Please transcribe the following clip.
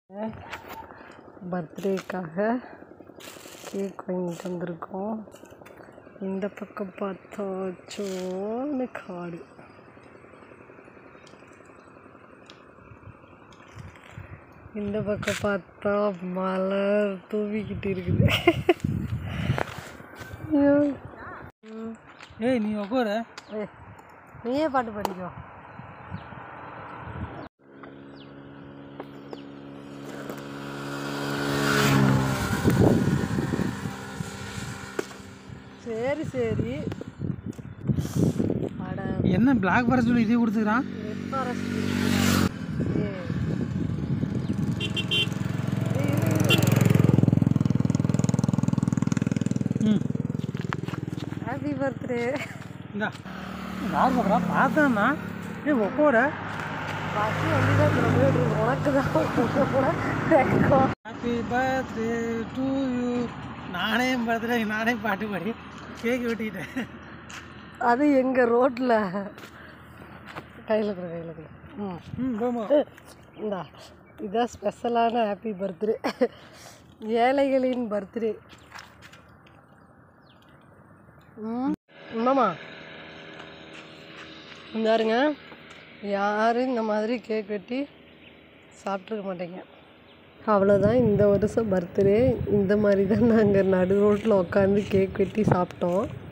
பர்த்டேக்காக cake வாங்கிட்டு வந்திருக்கோம் இந்த பக்கம் பார்த்தா சோன்னு காடு இந்த பக்கம் பார்த்தா மலர் தூவிக்கிட்டு இருக்குது ஐயோ. ஏய் நீ உட்காரு ஏய், நீயே பாட்டு படிக்கோ சரி சரி அட என்ன பிளாக் ஃபாரஸ்ட் சொல்லி இதே கொடுத்துக்கிறான் ரெட் ஃபாரஸ்ட் ஏய் ம் ஹாப்பி பர்த்டே இந்தா யார் பார்க்குறா பார்த்தேன்னா ஏ உட்கார பசி வந்து தான் உனக்கு தான் கூட வெக்கம். ஹாப்பி பர்த்டே டு யூ நானே என் பர்த்டே நானே பாட்டு பாடி கேக் வெட்டிக்கிட்டேன் அது எங்கள் ரோட்டில் கையில் கொடு கையில் கொடு ம் ம் போமா இந்தா இதான் ஸ்பெஷலான ஹாப்பி பர்த்டே ஏழைகளின் பர்த்டே ம் என்னம்மா இந்தாருங்க யாரும் இந்த மாதிரி கேக் வெட்டி சாப்பிட்ருக்க மாட்டீங்க அவ்வளோதான் இந்த வருஷம் பர்த்டே இந்த மாதிரி தான் நாங்கள் நடு ரோட்டில் உட்காந்து கேக் வெட்டி சாப்பிட்டோம்